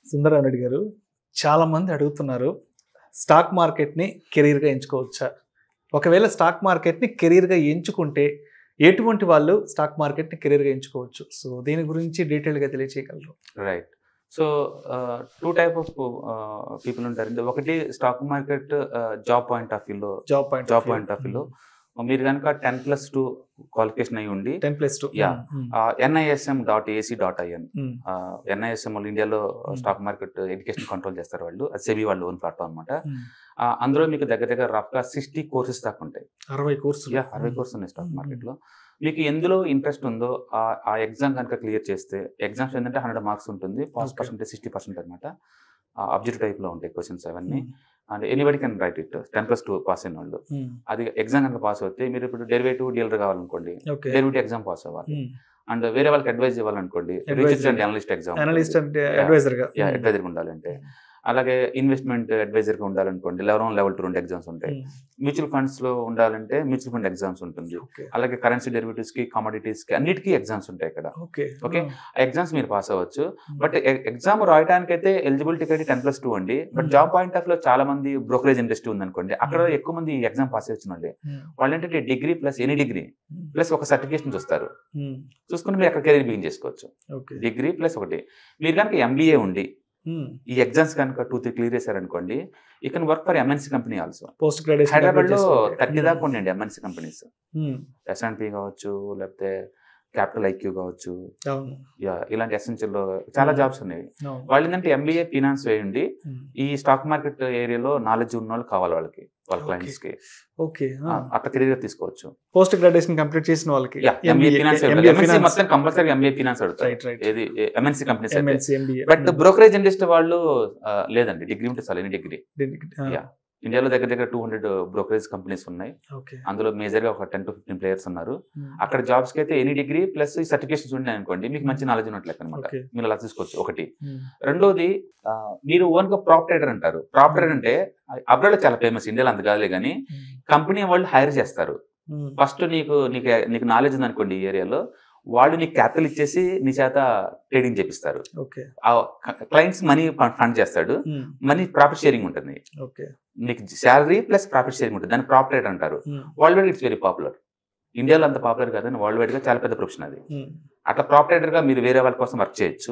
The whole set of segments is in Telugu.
సుందరరావు రెడ్డి గారు చాలా మంది అడుగుతున్నారు స్టాక్ మార్కెట్ని కెరీర్గా ఎంచుకోవచ్చా ఒకవేళ స్టాక్ మార్కెట్ని కెరీర్గా ఎంచుకుంటే ఎటువంటి వాళ్ళు స్టాక్ మార్కెట్ని కెరీర్గా ఎంచుకోవచ్చు సో దీని గురించి డీటెయిల్గా తెలియచేయగలరు right so two type of people ఉంటారండి ఒకటి stock market job point of వ్యూలో job point job point of వ్యూలో మీరు కనుక టెన్ ప్లస్ టూ క్వాలిఫికేషన్ అయి ఉండి ten plus two Yeah. NISM dot AC dot IN NISM వాళ్ళు ఇండియాలో Hmm. Stock market education control చేస్తారు వాళ్ళు అది సెబీ వాళ్ళు ఓన్ ప్లాట్ఫామ్ అనమాట అందులో మీకు దగ్గర దగ్గర రఫ్గా సిక్స్టీ కోర్సెస్ దాకా ఉంటాయి అరవై కోర్సు యా అరవై కోర్స్ ఉన్నాయి స్టాక్ Hmm. మార్కెట్లో మీకు ఎందులో ఇంట్రెస్ట్ ఉందో ఆ- ఆ ఎగ్జామ్ కనుక క్లియర్ చేస్తే ఎగ్జామ్స్ ఏంటంటే హండ్రెడ్ మార్క్స్ ఉంటుంది pass Okay. Percentage sixty percent అనమాట అబ్జెక్టివ్ టైప్లో ఉంటాయి క్వశ్చన్స్ అవన్నీ and anybody can write it ten plus two pass అయిన వాళ్ళు అది ఎగ్జామ్ కనుక పాస్ అవుతే మీరు ఇప్పుడు డెరివేటివ్ డీలర్ కావాలనుకోండి ఓకే డెరివేటివ్ ఎగ్జామ్ పాస్ అవ్వాలి అండ్ వేరే వాళ్ళకి అడ్వైజ్ ఇవ్వాలనుకోండి Advice research and analyst exam analyst అంటే అడ్వైజర్గా యా అడ్వైజర్గా ఉండాలంటే అలాగే ఇన్వెస్ట్మెంట్ అడ్వైజర్గా ఉండాలనుకోండి లెవెల్ వన్ లెవెల్ టూ రెండు ఎగ్జామ్స్ ఉంటాయి మ్యూచువల్ ఫండ్స్ లో ఉండాలంటే మ్యూచువల్ ఫండ్ ఎగ్జామ్స్ ఉంటుంది ఓకే అలాగే కరెన్సీ డెరివేటివ్స్ కి కమోడిటీస్ కి అన్నిటికీ ఎగ్జామ్స్ ఉంటాయి ఇక్కడ ఓకే Okay. ఆ ఎగ్జామ్స్ మీరు పాస్ అవ్వచ్చు బట్ ఎగ్జామ్ రాయడానికి అయితే ఎలిజిబిలిటీ అయితే టెన్ ప్లస్ టూ అండి but Hmm. Job point of లో చాలా మంది బ్రోకరేజ్ ఇండస్ట్రీ ఉందనుకోండి అక్కడ ఎక్కువ మంది ఎగ్జామ్ పాస్ వచ్చినండి వాళ్ళు ఏంటంటే degree plus any degree plus ఒక సర్టిఫికేషన్ చూస్తారు చూసుకుని మీరు అక్కడ కెరీర్ బిగిన్ చేసుకోవచ్చు ఓకే డిగ్రీ ప్లస్ ఒకటి మీరు కనుక ఎంబీఏ ఉండి ఈ ఎగ్జామ్స్ కనుక టూ త్రీ క్లియర్ చేశారనుకోండి ఈ can work for MNC company also post graduation Hyderabad లో థర్టీ దాకా ఉండండి ఎంఎన్సీ కంపెనీస్ ఎస్ఎన్పి కావచ్చు లేకపోతే క్యాపిటల్ ఐక్యూ కావచ్చు అవును యా ఇలాంటి ఎసెన్షియల్ చాలా Hmm. జాబ్స్ ఉన్నాయి అవును వాళ్ళు ఏంటంటే ఎంబీఏ ఫినాన్స్ వేయండి Hmm. ఈ స్టాక్ మార్కెట్ ఏరియాలో నాలెడ్జ్ ఉన్న వాళ్ళు కావాలి వాళ్ళకి వాళ్ళ Okay. క్లయింట్స్ కి ఓకే ఆ, అట్లా కెరీర్ తీసుకోవచ్చు పోస్ట్ గ్రాడ్యుయేషన్ కంప్లీట్ చేసిన వాళ్ళకి యా MBA finance MBA MNC finance. మొత్తం కంపల్సరీ ఎంబీఏ ఫినాన్స్ అడుగుతారు రైట్ రైట్ ఏది ఎంఎన్సీ కంపెనీస్ అయితే MNC MBA but brokerage industry వాళ్ళు ఆ, లేదండి డిగ్రీ ఉంటే చాలు ఎనీ డిగ్రీ Yeah. ఇండియాలో దగ్గర దగ్గర టూ హండ్రెడ్ బ్రోకరేజ్ కంపెనీస్ ఉన్నాయి ఓకే అందులో మేజర్ గా ఒక టెన్ టు ఫిఫ్టీన్ ప్లేయర్స్ ఉన్నారు అక్కడ జాబ్స్ కి అయితే ఎనీ డిగ్రీ ప్లస్ ఈ సర్టిఫికేషన్స్ ఉన్నాయి అనుకోండి మీకు మంచి నాలెడ్జ్ ఉన్నట్లు అనమాట ఓకే మీరు అలా తీసుకోవచ్చు ఒకటి రెండోది ఆ, మీరు ఓన్ గా ప్రాప్ ట్రేడర్ అంటారు ప్రాప్ ట్రేడర్ అంటే అబ్రాడ్ చాలా ఫేమస్ ఇండియాలో అంత కాదులే కానీ కంపెనీ వాళ్ళు హైర్ చేస్తారు ఫస్ట్ నీకు నీకు నీకు నాలెడ్జ్ ఉంది అనుకోండి ఈ ఏరియాలో వాళ్ళు నీకు క్యాపిటల్ ఇచ్చేసి నీ చేత ట్రేడింగ్ చేపిస్తారు ఓకే ఆ క్లయింట్స్ మనీ ఫండ్ చేస్తాడు మనీ ప్రాఫిట్ షేరింగ్ ఉంటుంది ఓకే నీకు శాలరీ ప్లస్ ప్రాఫిట్ షేరింగ్ ఉంటుంది దాన్ని ప్రాప్ ట్రేడ్ అంటారు world wide it's very popular ఇండియాలో అంత పాపులర్ కాదు కానీ వరల్డ్ వైడ్ గా చాలా పెద్ద ప్రొఫెషన్ అది అట్లా ప్రాప్ ట్రేడర్ గా మీరు వేరే వాళ్ళ కోసం వర్క్ చేయొచ్చు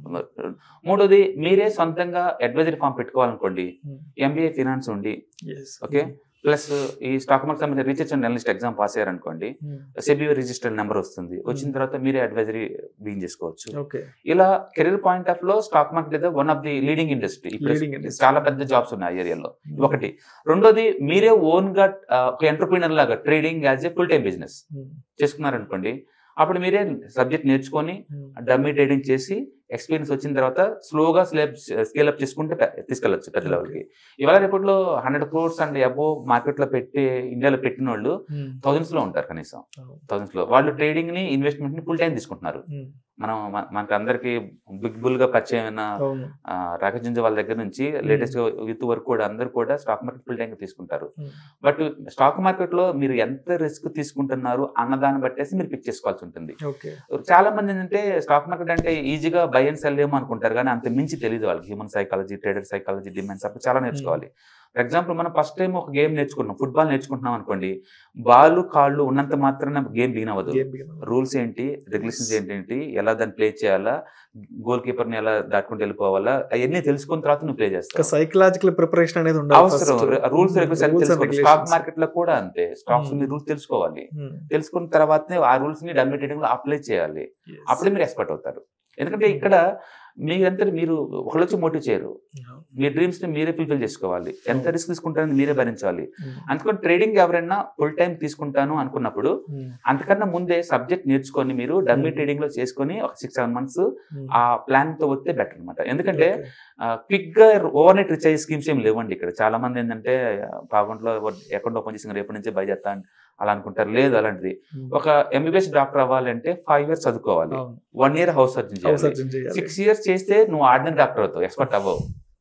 మూడోది మీరే సొంతంగా అడ్వైజరీ ఫామ్ పెట్టుకోవాలనుకోండి ఎంబీఏ ఫినాన్స్ ఉండి ఓకే ప్లస్ ఈ స్టాక్ మార్కెట్ సంబంధించిన research and analyst exam pass అయ్యారనుకోండి సెబీ రిజిస్టర్డ్ నెంబర్ వస్తుంది వచ్చిన తర్వాత మీరే అడ్వైజరీ బిగిన్ చేసుకోవచ్చు ఓకే ఇలా కెరీర్ పాయింట్ ఆఫ్ లో స్టాక్ మార్కెట్ అయితే one of the leading industry Leading industry. చాలా పెద్ద జాబ్స్ ఉన్నాయి ఆ ఏరియాలో ఒకటి రెండోది మీరే ఓన్ గా ఆ, ఒక ఎంటర్ప్రీనర్ లాగా trading as a full time business చేసుకున్నారనుకోండి అప్పుడు మీరే సబ్జెక్ట్ నేర్చుకొని డమ్మీ ట్రేడింగ్ చేసి ఎక్స్పీరియన్స్ వచ్చిన తర్వాత స్లోగా స్లేప్ స్కేల్ అప్ చేసుకుంటే పె- తీసుకెళ్ళొచ్చు పెద్ద లెవెల్కి ఇవాళ రేపట్లో హండ్రెడ్ క్రోర్స్ అండ్ అబో మార్కెట్ లో పెట్టి ఇండియాలో పెట్టిన వాళ్ళు థౌజండ్స్ లో ఉంటారు కనీసం థౌజండ్స్ లో వాళ్ళు ట్రేడింగ్ ని ఇన్వెస్ట్మెంట్ ని ఫుల్ టైం తీసుకుంటున్నారు మనం మన- మనకి అందరికి బిగ్ బుల్ గా పరిచయం అయిన అవును రాకేష్ వాళ్ళ దగ్గర నుంచి లేటెస్ట్ యూత్ వరకు కూడా అందరు కూడా స్టాక్ మార్కెట్ ఫుల్ టైం తీసుకుంటారు బట్ స్టాక్ మార్కెట్ లో మీరు ఎంత రిస్క్ తీసుకుంటున్నారు అన్నదాన్ని బట్టేసి మీరు పిక్ చేసుకోవాల్సి ఉంటుంది ఓకే చాలా మంది ఏంటంటే స్టాక్ మార్కెట్ అంటే ఈజీగా బై అండ్ సెల్ ఏమో అనుకుంటారు కానీ అంత మించి తెలియదు వాళ్ళకి human psychology trader psychology demands అప్పుడు చాలా నేర్చుకోవాలి ఫర్ ఎగ్జాంపుల్ మనం ఫస్ట్ టైం ఒక గేమ్ నేర్చుకుంటున్నాం ఫుట్బాల్ నేర్చుకుంటున్నాం అనుకోండి బాల్ కాళ్ళు ఉన్నంత మాత్రాన గేమ్ బిగిన్ అవ్వదు గేమ్ బిగిన్ రూల్స్ ఏంటి రెగ్యులేషన్స్ ఏంటి ఎలా దాన్ని ప్లే చేయాలా గోల్ కీపర్ ని ఎలా దాటుకుంటూ వెళ్ళిపోవాలా అవన్నీ తెలుసుకున్న తర్వాత నువ్వు ప్లే ఒక చేస్తావు సైకలాజికల్ ప్రిపరేషన్ అనేది ఉండాలి అవసరం రూల్స్ రెగ్యులేషన్ స్టాక్ మార్కెట్ లో కూడా అంతే స్టాక్స్ Hmm. మీరు రూల్స్ తెలుసుకోవాలి తెలుసుకున్న తర్వాతనే ఆ రూల్స్ ని డమ్మి ట్రేడింగ్ లో అప్లై చేయాలి అప్పుడే మీరు ఎక్స్పర్ట్ అవుతారు ఎందుకంటే ఇక్కడ మీరంతా మీరు ఒకళ్ళు వచ్చి మోటివ్ చేయరు మీ డ్రీమ్స్ ని మీరే ఫుల్ఫిల్ చేసుకోవాలి ఎంత రిస్క్ తీసుకుంటారని మీరే భరించాలి అందుకని ట్రేడింగ్ ఎవరైనా ఫుల్ టైం తీసుకుంటాను అనుకున్నప్పుడు అంతకన్నా ముందే సబ్జెక్ట్ నేర్చుకొని మీరు డమ్మీ Hmm. ట్రేడింగ్ లో చేసుకొని ఒక సిక్స్ సెవెన్ మంత్స్ ఆ ప్లాన్ తో వస్తే బెటర్ అనమాట ఎందుకంటే క్విక్ గా ఓవర్ నైట్ రీచ్ అయ్యే స్కీమ్స్ ఏం లేవండి ఇక్కడ చాలా మంది ఏంటంటే అకౌంట్ లో అకౌంట్ ఓపెన్ చేసిన రేపటి నుంచి బై చేస్తా అని అలా అనుకుంటారు లేదు అలాంటిది ఒక ఎంబీబీఎస్ డాక్టర్ అవ్వాలంటే ఫైవ్ ఇయర్స్ చదువుకోవాలి వన్ ఇయర్ హౌస్ సర్జన్ చేయాలి సిక్స్ ఇయర్స్ చేస్తే నువ్వు ఆర్డినరీ డాక్టర్ అవుతావు ఎక్స్పర్ట్ అవ్వవు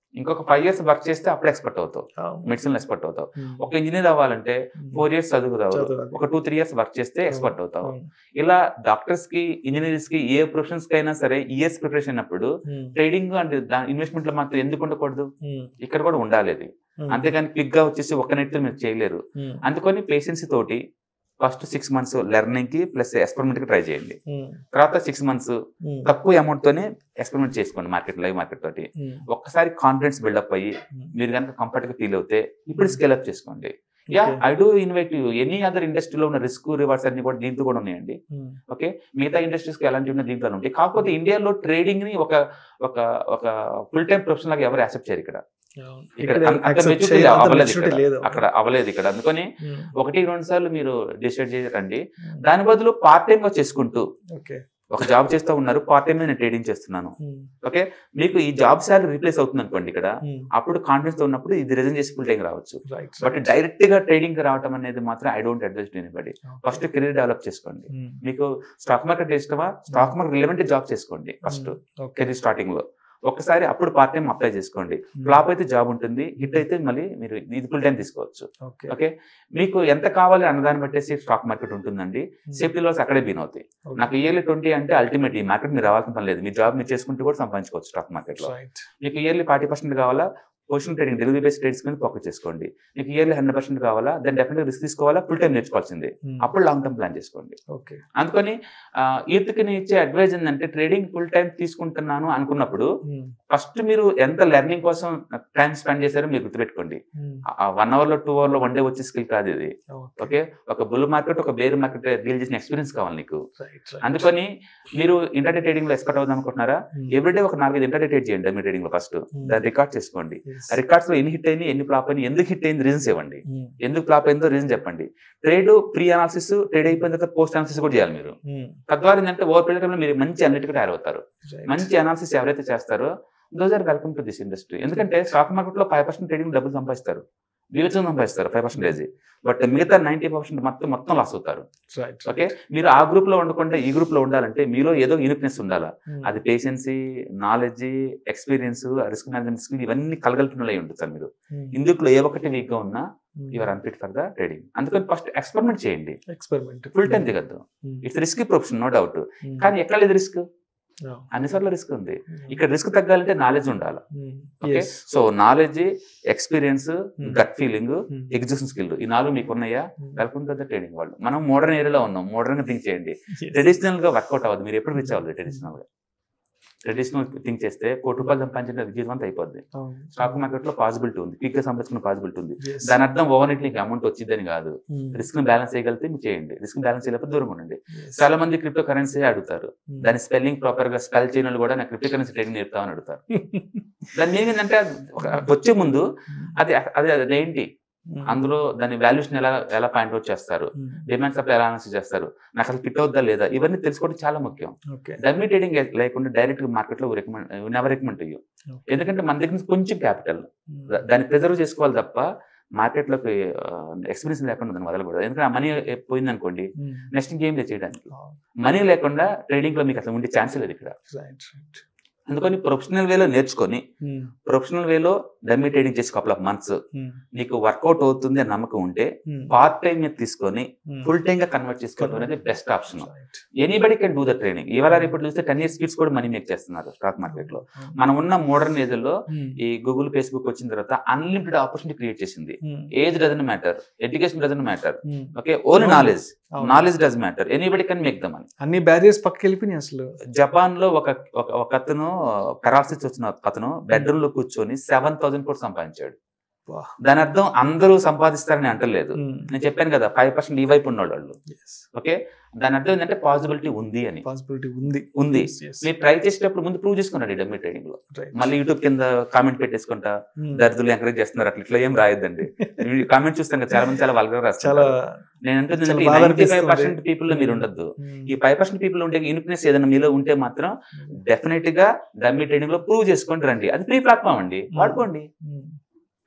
ఇంకొక ఫైవ్ ఇయర్స్ వర్క్ చేస్తే అప్పుడు ఎక్స్పర్ట్ అవుతావు మెడిసిన్ ఎక్స్పర్ట్ అవుతావు ఒక ఇంజనీర్ అవ్వాలంటే ఫోర్ ఇయర్స్ చదువుతావు చదవాలి. ఒక టూ త్రీ ఇయర్స్ వర్క్ చేస్తే ఎక్స్పర్ట్ అవుతావు అవును. ఇలా డాక్టర్స్ కి ఇంజనీర్స్ కి ఏ ప్రొఫెషన్స్ కి అయినా సరే ఇయర్స్ ప్రిపరేషన్ అయినప్పుడు ఉమ్, ట్రేడింగ్ అండ్ ఇన్వెస్ట్మెంట్ లో మాత్రం ఎందుకు ఉండకూడదు ఉమ్, ఇక్కడ కూడా ఉండాలి అది ఉమ్, అంతేగాని క్లిక్ గా వచ్చేసి ఒక్క నెట్ మీరు చేయలేరు ఉమ్, అందుకని పేషెన్స్ తోటి ఫస్ట్ సిక్స్ మంత్స్ లెర్నింగ్ కి ప్లస్ ఎక్స్పెరిమెంట్ కి ట్రై చేయండి ఉమ్, తర్వాత సిక్స్ మంత్స్ ఉమ్, తక్కువ అమౌంట్ తోనే ఎక్స్పెరిమెంట్ చేసుకోండి మార్కెట్ లైవ్ మార్కెట్ తోటి ఉమ్, ఒక్కసారి కాన్ఫిడెన్స్ బిల్డప్ అయ్యి ఉమ్. మీరు కనుక కంఫర్ట్ గా ఫీల్ అవుతే ఇప్పుడు స్కేల్ అప్ చేసుకోండి యా Okay. I do invite you any other ఇండస్ట్రీలో ఉన్న రిస్క్ రివార్డ్స్ అన్ని కూడా దీంతో కూడా ఉన్నాయండి ఉమ్, ఓకే మిగతా ఇండస్ట్రీస్ కి ఎలాంటి ఉన్న దీంట్లో ఉంటాయి కాకపోతే ఇండియాలో ట్రేడింగ్ ని ఒక ఒక ఒక ఫుల్ టైం ప్రొఫెషన్ లాగా ఎవరు యాక్సెప్ట్ చేయరు ఇక్కడ అవును. ఇక్కడ ఇక్కడ అంత- అంత accept maturity చేయ- అంత అవ్వలేదు maturity ఇక్కడ. లేదు అక్కడ అవ్వలేదు ఇక్కడ అందుకని ఉమ్, ఒకటి రెండు సార్లు మీరు డిసైడ్ చేయకండి ఉమ్, దాని బదులు పార్ట్ టైం గా చేసుకుంటూ ఓకే ఒక జాబ్ చేస్తూ ఉన్నారు పార్ట్ టైం నేను ట్రేడింగ్ చేస్తున్నాను ఉమ్, ఓకే మీకు ఈ జాబ్ సాలరీ రీప్లేస్ అవుతుంది అనుకోండి ఇక్కడ ఉమ్, అప్పుడు కాన్ఫిడెన్స్ తో ఉన్నప్పుడు ఇది రిజైన్ చేసి ఫుల్ టైం రావచ్చు రైట్ బట్ డైరెక్ట్ గా ట్రేడింగ్ రావడం అనేది మాత్రం I don't advise anybody first career develop చేసుకోండి ఉమ్, మీకు స్టాక్ మార్కెట్ ఇష్టమా స్టాక్ మార్కెట్ రిలవెంట్ జాబ్ చేసుకోండి first um, okay career starting లో ఒక్కసారి అప్పుడు పార్ట్ టైం అప్లై చేసుకోండి ఫ్లాప్ అయితే జాబ్ ఉంటుంది హిట్ అయితే మళ్ళీ మీరు ఇది ఫుల్ టైం తీసుకోవచ్చు ఓకే ఓకే మీకు ఎంత కావాలి అన్నదాన్ని బట్టేసి స్టాక్ మార్కెట్ ఉంటుందండి సేఫ్టీ లాస్ అక్కడే బీన్ అవుతాయి నాకు ఇయర్లీ ట్వంటీ అంటే అల్టిమేట్ ఈ మార్కెట్ మీరు రావాల్సిన పని లేదు మీ జాబ్ మీరు చేసుకుంటూ కూడా సంపాదించుకోవచ్చు స్టాక్ మార్కెట్ లో రైట్ మీకు ఇయర్లీ ఫార్టీ పర్సెంట్ కావాలా position trading delivery base trades మీద ఫోకస్ చేసుకోండి మీకు ఇయర్లీ హండ్రెడ్ పర్సెంట్ కావాలా దాన్ని డెఫినెట్ రిస్క్ తీసుకోవాలా ఫుల్ టైం నేర్చుకోవాల్సిందే అప్పుడు లాంగ్ టర్మ్ ప్లాన్ చేసుకోండి ఓకే అందుకని యూత్కి నేను ఇచ్చే అడ్వైజ్ ఏంటంటే ట్రేడింగ్ ఫుల్ టైం తీసుకుంటున్నాను అనుకున్నప్పుడు ఫస్ట్ మీరు ఎంత లెర్నింగ్ కోసం టైం స్పెండ్ చేశారో మీరు గుర్తుపెట్టుకోండి వన్ అవర్ లో టూ అవర్ లో వన్ డే వచ్చే స్కిల్ కాదు ఇది ఓకే ఒక బుల్ మార్కెట్ ఒక బేర్ మార్కెట్ డీల్ చేసిన ఎక్స్పీరియన్స్ కావాలి నీకు అందుకని మీరు ఇంటర్నెట్ ట్రేడింగ్ లో ఎక్స్పర్ట్ అవుదాం అనుకుంటున్నారా ఎవ్రీడే ఒక నాలుగైదు ఇంటర్నెట్ ట్రేడ్ చేయండి మీ ట్రేడింగ్ లో ఫస్ట్ దాన్ని రికార్డ్ చేసుకోండి ఆ రికార్డ్స్ లో ఎన్ని హిట్ అయింది ఎన్ని ఫ్లాప్ అయింది ఎందుకు హిట్ అయింది రీజన్స్ ఇవ్వండి ఎందుకు ఫ్లాప్ అయిందో రీజన్ చెప్పండి ట్రేడ్ ప్రీ అనాలిసిస్ ట్రేడ్ అయిపోయిన తర్వాత పోస్ట్ అనాలిసిస్ కూడా చేయాలి మీరు తద్వారా ఏంటంటే ఓవర్ పీరియడ్ టైంలో మీరు మంచి అన్నిటికీ తయారవుతారు మంచి అనాలిసిస్ ఎవరైతే చేస్తారో those are welcome to this industry ఎందుకంటే స్టాక్ మార్కెట్ లో ఫైవ్ పర్సెంట్ ట్రేడింగ్ డబ్బులు సంపాదిస్తారు వివేచన సంపాదిస్తారు ఫైవ్ పర్సెంటేజ్ బట్ మిగతా నైన్టీ పర్సెంట్ మొత్తం మొత్తం లాస్ అవుతారు ఓకే మీరు ఆ గ్రూప్ లో ఉండకుండా ఈ గ్రూప్ లో ఉండాలంటే మీలో ఏదో యూనిక్నెస్ ఉండాలా అది patience knowledge experience risk management skill ఇవన్నీ కలగలిపిన ఉంటుంది సార్ మీరు ఇందులో ఏ ఒక్కటి వీక్ గా ఉన్నా your unfit for the trading అందుకని ఫస్ట్ ఎక్స్పెరిమెంట్ చేయండి ఎక్స్పెరిమెంట్ ఫుల్ టైం దిగద్దు it's risk profession no doubt కానీ ఎక్కడ లేదు రిస్క్ అన్నిసార్లు రిస్క్ ఉంది ఇక్కడ రిస్క్ తగ్గాలంటే నాలెడ్జ్ ఉండాలి okay so knowledge experience gut feeling execution skill ఈ నాలుగు మీకు ఉన్నాయా వెల్కమ్ టు ద ట్రైనింగ్ వాళ్ళు మనం మోడర్న్ ఏరియాలో ఉన్నాం మోడర్న్ గా థింక్ చేయండి ట్రెడిషనల్ గా వర్కౌట్ అవ్వదు మీరు ఎప్పుడు రీచ్ అవ్వదు ట్రెడిషనల్ గా ట్రెడిషనల్ థింక్ చేస్తే కోటి రూపాయలు సంపాదించిన జీవితం అంతా అయిపోద్ది స్టాక్ మార్కెట్ లో పాసిబిలిటీ ఉంది క్విక్ గా సంపాదించుకున్న పాసిబిలిటీ ఉంది దాని అర్థం ఓవర్ నైట్ నీకు అమౌంట్ వచ్చిందని కాదు రిస్క్ ని బ్యాలెన్స్ చేయగలిగితే మీరు చేయండి రిస్క్ బ్యాలెన్స్ చేయలేకపోతే దూరం ఉండండి చాలా మంది క్రిప్టో కరెన్సీ అడుగుతారు దాని స్పెల్లింగ్ ప్రాపర్ గా స్పెల్ చేయని వాళ్ళు కూడా నాకు క్రిప్టో కరెన్సీ ట్రేడింగ్ నేర్పుతామని అడుగుతారు దాని మీనింగ్ ఏంటంటే ఒక- వచ్చే ముందు అది అది అదేంటి అందులో దాని వాల్యూషన్ ఎలా ఎలా పాయింట్ అవుట్ చేస్తారు డిమాండ్ సప్లై ఎలా అనాలిసిస్ చేస్తారు నాకు అసలు ఫిట్ అవుద్దా లేదా ఇవన్నీ తెలుసుకోవడం చాలా ముఖ్యం ఓకే డమ్మీ ట్రేడింగ్ లేకుండా డైరెక్ట్ మార్కెట్ లో రికమెండ్ నెవర్ రికమెండ్ అయ్యు ఎందుకంటే మన దగ్గర నుంచి కొంచెం క్యాపిటల్ దాన్ని ప్రిజర్వ్ చేసుకోవాలి తప్ప మార్కెట్ లోకి ఎక్స్పీరియన్స్ లేకుండా దాన్ని వదలకూడదు ఎందుకంటే ఆ మనీ పోయింది అనుకోండి నెక్స్ట్ ఇంకేం లేదు చేయడానికి మనీ లేకుండా ట్రేడింగ్ లో మీకు అసలు ఉండే ఛాన్స్ లేదు ఇక్కడ రైట్ రైట్ అందుకని ప్రొఫెషనల్ వేలో నేర్చుకొని ప్రొఫెషనల్ వేలో డమ్మీ ట్రేడింగ్ చేసి కపుల్ ఆఫ్ మంత్స్ నీకు వర్కౌట్ అవుతుంది అని నమ్మకం ఉంటే పార్ట్ టైం మీద తీసుకొని ఫుల్ టైం గా కన్వర్ట్ చేసుకోవడం అనేది best option anybody can do the training ఇవాళ ఇప్పుడు చూస్తే టెన్ ఇయర్స్ కిడ్స్ కూడా మనీ మేక్ చేస్తున్నారు స్టాక్ మార్కెట్ లో మనం ఉన్న మోడర్న్ ఏజ్ లో ఈ గూగుల్ ఫేస్బుక్ వచ్చిన తర్వాత అన్లిమిటెడ్ ఆపర్చునిటీ క్రియేట్ చేసింది age doesn't matter education doesn't matter okay only knowledge knowledge does matter anybody can make the money అన్ని బ్యారియర్స్ పక్కకి వెళ్ళిపోయినాయి అసలు జపాన్ లో ఒక ఒక- ఒక అతను పెరాలసిస్ వచ్చిన అతను బెడ్రూమ్ లో కూర్చొని సెవెన్ థౌసండ్ కోటి సంపాదించాడు Wow. దాని అర్థం అందరూ సంపాదిస్తారని అంటలేదు నేను చెప్పాను కదా ఫైవ్ పర్సెంట్ ఈ వైపు ఉన్నోళ్ళు వాళ్ళు ఓకే దాని అర్థం ఏంటంటే పాసిబిలిటీ ఉంది అని పాసిబిలిటీ ఉంది ఉంది Yes, yes. మీరు ట్రై చేసేటప్పుడు ముందు ప్రూవ్ చేసుకున్నాడు డమ్మీ ట్రేడింగ్ లో Right. మళ్ళీ యూట్యూబ్ కింద కామెంట్ పెట్టేసుకుంటా Hmm. దరిద్రులు ఎంకరేజ్ చేస్తున్నారు అట్లా ఇట్లా ఏం రాయొద్దండి కామెంట్ చూస్తాం కదా చాలా మంది చాలా వల్గర్ చాలా రాస్తారు నేను అంటుంది చాలా నైన్టీ బాధ ఫైవ్ అనిపిస్తుంది. పర్సెంట్ పీపుల్ లో మీరు ఉండొద్దు Hmm. ఈ ఫైవ్ పర్సెంట్ పీపుల్ ఉంటే యూనిక్నెస్ ఏదైనా మీలో ఉంటే మాత్రం డెఫినెట్ గా డమ్మీ ట్రేడింగ్ లో ప్రూవ్ చేసుకోండి రండి అది ఫ్రీ ప్లాట్ఫామ్ అండి వాడుకోండి Hmm.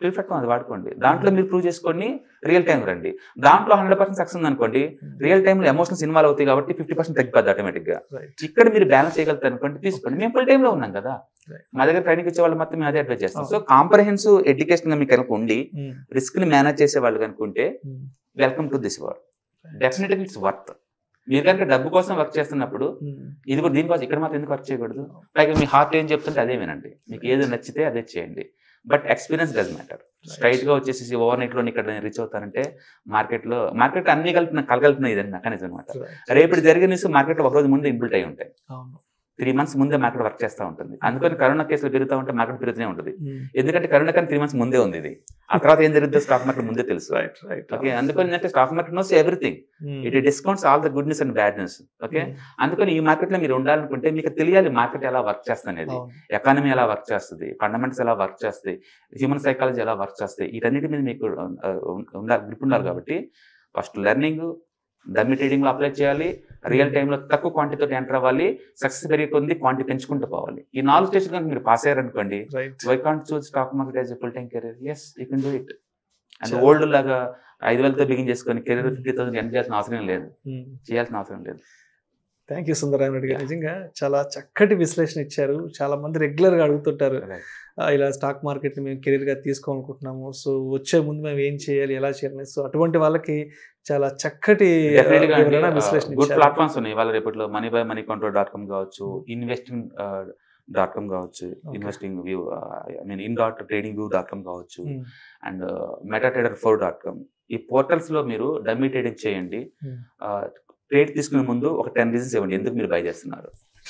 టీవీ ప్లాట్ఫామ్ అది వాడుకోండి దాంట్లో మీరు ప్రూవ్ చేసుకోండి రియల్ టైం రండి దాంట్లో హండ్రెడ్ పర్సెంట్ సక్సెస్ ఉంది అనుకోండి రియల్ టైంలో ఎమోషన్స్ ఇన్వాల్వ్ అవుతాయి కాబట్టి ఫిఫ్టీ పర్సెంట్ తగ్గిపోద్ది ఆటోమేటిక్ గా రైట్ ఇక్కడ మీరు బ్యాలెన్స్ చేయగలుగుతారు అనుకోండి తీసుకోండి మేము ఫుల్ టైంలో ఉన్నాం కదా Right. మా దగ్గర ట్రైనింగ్ ఇచ్చే వాళ్ళు మొత్తం మేము అదే అడ్వైజ్ చేస్తాం Oh. సో కాంప్రహెన్సివ్ ఎడ్యుకేషన్ మీకు కనుక ఉండి రిస్క్ ని మేనేజ్ చేసే వాళ్ళు కనుకుంటే వెల్కమ్ టు దిస్ వరల్డ్ డెఫినెట్గా ఇట్స్ వర్త్ మీరు కనుక డబ్బు కోసం వర్క్ చేస్తున్నప్పుడు ఇది కూడా దీనికోసం ఇక్కడ మాత్రం ఎందుకు వర్క్ చేయకూడదు పైగా మీ హార్ట్ ఏం చెప్తుంటే అదే వినండి మీకు ఏది నచ్చితే అదే చేయండి but experience does matter straight గా వచ్చేసి ఓవర్ నైట్ లో ఇక్కడ రీచ్ అవుతారంటే మార్కెట్ లో మార్కెట్ అన్ని కలిపిన కలగలుపుతున్న ఇదండి మెకానిజం అనమాట రేపటి జరిగే న్యూస్ మార్కెట్ ఒక రోజు ముందు ఇంప్లిట్ అయి ఉంటాయి అవును త్రీ మంత్స్ ముందే మార్కెట్ వర్క్ చేస్తూ ఉంటుంది అందుకని కరోనా కేసులు పెరుగుతూ ఉంటే మార్కెట్ పెరుగుతూనే ఉంటుంది ఎందుకంటే కరోనా కానీ త్రీ మంత్స్ ముందే ఉంది ఇది ఆ తర్వాత ఏం జరుగుతుందో స్టాక్ మార్కెట్ ముందే తెలుసు రైట్ రైట్ ఓకే అందుకని ఏంటంటే stock market knows everything it discounts all the goodness and badness okay అందుకని ఈ మార్కెట్ లో మీరు ఉండాలనుకుంటే మీకు తెలియాలి మార్కెట్ ఎలా వర్క్ చేస్తుంది అనేది ఎకానమీ ఎలా వర్క్ చేస్తుంది ఫండమెంటల్స్ ఎలా వర్క్ చేస్తాయి హ్యూమన్ సైకాలజీ ఎలా వర్క్ చేస్తాయి వీటన్నిటి మీద మీకు ఆ, ఉండాలి గ్రిప్ ఉండాలి కాబట్టి ఫస్ట్ లెర్నింగ్ డమ్మి ట్రేడింగ్ లో అప్లై చేయాలి రియల్ టైంలో తక్కువ క్వాంటిటీతో ఎంటర్ అవ్వాలి సక్సెస్ పెరిగే కొద్ది క్వాంటిటీ పెంచుకుంటూ పోవాలి ఈ నాలుగు స్టేజ్ కనుక మీరు పాస్ అయ్యారనుకోండి right why can't choose stock market as full time career yes you can do it and Sure. Old లాగా ఐదు వేలతో బిగిన్ చేసుకొని కెరీర్ ఫిఫ్టీ థౌసండ్ ఎండ్ చేయాల్సిన అవసరం లేదు చేయాల్సిన అవసరం లేదు థ్యాంక్ యూ సుందరాయణ రెడ్డి గారు నిజంగా చాలా చక్కటి విశ్లేషణ ఇచ్చారు చాలా మంది రెగ్యులర్ గా అడుగుతుంటారు Right. ఆ, ఇలా స్టాక్ మార్కెట్ ని మేము కెరీర్ గా తీసుకోవాలనుకుంటున్నాము సో వచ్చే ముందు మేము ఏం చేయాలి ఎలా చేయాలి సో అటువంటి వాళ్ళకి చాలా చక్కటి ఆ, Definitely గా వివరణ అండి, విశ్లేషణ గుడ్ ఇచ్చారు. ప్లాట్ఫామ్స్ ఉన్నాయి ఇవాళ రేపట్లో money by Moneycontrol dot com కావచ్చు ఇన్వెస్టింగ్ డాట్ కామ్ కావచ్చు Investing view I mean in dot TradingView dot com కావచ్చు um, and MetaTrader four dot com ఈ పోర్టల్స్ లో మీరు డమ్మీ ట్రేడింగ్ చేయండి Hmm. ట్రేడ్ తీసుకునే ముందు ఒక టెన్ రీజన్స్ ఇవ్వండి ఎందుకు మీరు బై చేస్తున్నారు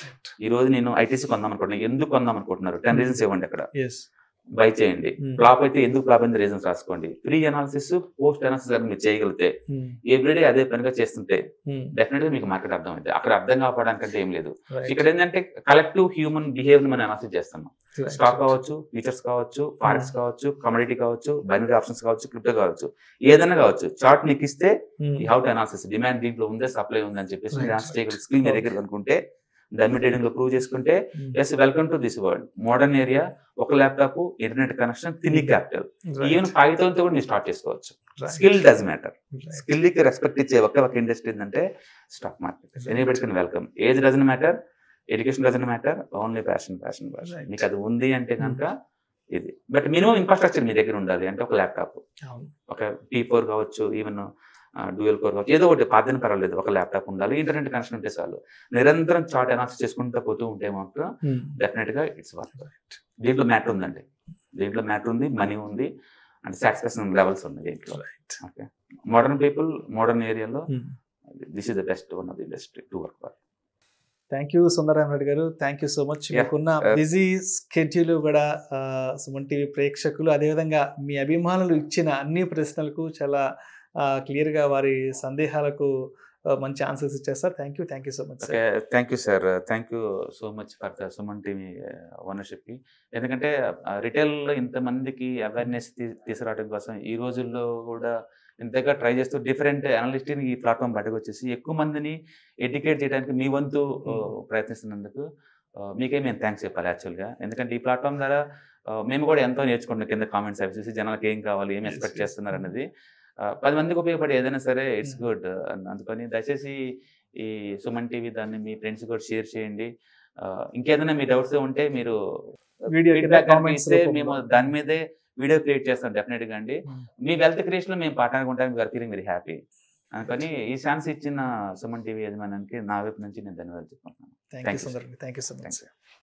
ఈ రోజు నేను ఐటీసీ కొందాం అనుకుంటున్నాను ఎందుకు కొందాం అనుకుంటున్నారు టెన్ Hmm. రీజన్స్ ఇవ్వండి అక్కడ yes బై చేయండి Hmm. ఫ్లాప్ అయితే ఎందుకు ఫ్లాప్ అయింది రీజన్స్ రాసుకోండి ప్రీ అనాలిసిస్ పోస్ట్ అనాలిసిస్ మీరు చేయగలిగితే ఉమ్, ఎవ్రీడే అదే పనిగా చేస్తుంటే ఉమ్, డెఫినెట్ గా మీకు మార్కెట్ అర్థం అవుతుంది అక్కడ అర్థం కావడానికంటే ఏం లేదు right, ఇక్కడ ఏంటంటే కలెక్టివ్ హ్యూమన్ బిహేవియర్ మనం అనాలిసిస్ చేస్తాం right, స్టాక్ కావచ్చు ఫీచర్స్ కావచ్చు ఫారెక్స్ కావచ్చు కమోడిటీ కావచ్చు బైనరీ ఆప్షన్స్ కావచ్చు క్రిప్టో కావచ్చు ఏదైనా కావచ్చు చార్ట్ మీకు ఇస్తే ఉమ్, ఈ హౌ టు అనాలిసిస్ డిమాండ్ దీంట్లో ఉందే సప్లై ఉంది అని చెప్పేసి Right, మీరు right. చేయగలిగి స్క్రీన్ మీ దగ్గర అనుకుంటే డమ్మి ట్రేడింగ్ లో ప్రూవ్ చేసుకుంటే um, yes welcome to this world modern area ఒక ల్యాప్టాప్ ఇంటర్నెట్ కనెక్షన్ తిన్ని క్యాపిటల్ right, ఈవెన్ కాగితంతో కూడా మీరు స్టార్ట్ చేసుకోవచ్చు right, skill does matter right. Skill కి రెస్పెక్ట్ ఇచ్చే ఒకే ఒక ఇండస్ట్రీ ఏంటంటే stock market anybody can welcome age doesn't matter education doesn't matter only passion passion passion Right. మీకు అది ఉంది అంటే కనుక ఇది బట్ మినిమం ఇన్ఫ్రాస్ట్రక్చర్ మీ దగ్గర ఉండాలి అంటే ఒక ల్యాప్టాప్ అవును. ఒక టీ ఫోర్ కావచ్చు ఈవెన్ డ్యూయల్ కోర్ కావచ్చు ఏదో ఒకటి పాతని పర్వాలేదు ఒక ల్యాప్టాప్ ఉండాలి ఇంటర్నెట్ కనెక్షన్ ఉంటే చాలు నిరంతరం చార్ట్ అనాలిసిస్ చేసుకుంటూ పోతూ ఉంటే మాత్రం ఉమ్, డెఫినెట్ గా ఇట్స్ వర్క్ దీంట్లో మ్యాటర్ ఉందండి దీంట్లో మ్యాటర్ ఉంది మనీ ఉంది అండ్ సాటిస్ఫాక్షన్ లెవెల్స్ ఉన్నాయి దీంట్లో right. Okay modern people modern ఏరియాలో um. This is the best one of the industry to work for thank you Sundarrama Reddy garu thank you so much Yeah. మీకున్న Uh, బిజీ స్కెడ్యూల్ కూడా ఆ, సుమన్ టీవీ ప్రేక్షకులు అదేవిధంగా మీ అభిమానులు ఇచ్చిన అన్ని ప్రశ్నలకు చాలా క్లియర్గా వారి సందేహాలకు ఆ, మంచి ఆన్సర్స్ ఇచ్చారు sir thank you thank you so much sir okay thank you sir thank you so much for the Suman TV ఓనర్షిప్కి ఎందుకంటే రిటైల్లో ఇంతమందికి అవేర్నెస్ తీసుకురావడం కోసం ఈ రోజుల్లో కూడా ఇంతగా ట్రై చేస్తూ డిఫరెంట్ అనలిస్ట్ని ఈ ప్లాట్ఫామ్ బయటకు వచ్చేసి ఎక్కువ మందిని ఎడ్యుకేట్ చేయడానికి మీ వంతు ఆ, ప్రయత్నిస్తున్నందుకు ఆ, మీకే మేము థ్యాంక్స్ చెప్పాలి యాక్చువల్గా ఎందుకంటే ఈ ప్లాట్ఫామ్ ద్వారా ఆ, మేము కూడా ఎంతో నేర్చుకుంటున్నాం కింద కామెంట్స్ అవి చూసి జనాలకు ఏం కావాలి ఏం Yes, ఎక్స్పెక్ట్ yes. చేస్తున్నారు అనేది ఆ, పది మందికి ఉపయోగపడే ఏదైనా సరే ఇట్స్ Mm. గుడ్ అందుకని దయచేసి ఈ సుమన్ టీవీ దాన్ని మీ ఫ్రెండ్స్ కూడా షేర్ చేయండి ఆ, ఇంకేదైనా మీ డౌట్స్ ఉంటే మీరు వీడియో ఫీడ్బ్యాక్ కామెంట్స్ ఇస్తే మేము దాని మీదే వీడియో క్రియేట్ చేస్తాం డెఫినెట్ గా అండి Mm. మీ వెల్త్ క్రియేషన్ లో మేము పార్ట్నర్ ఉంటానికి వీఆర్ ఫీలింగ్ వెరీ హ్యాపీ అందుకని ఈ ఛాన్స్ ఇచ్చిన సుమన్ టీవీ యజమానానికి నా వైపు నుంచి నేను ధన్యవాదాలు చెప్పుకుంటున్నాను thank Thank you you, Sundar thank you so much Thank you.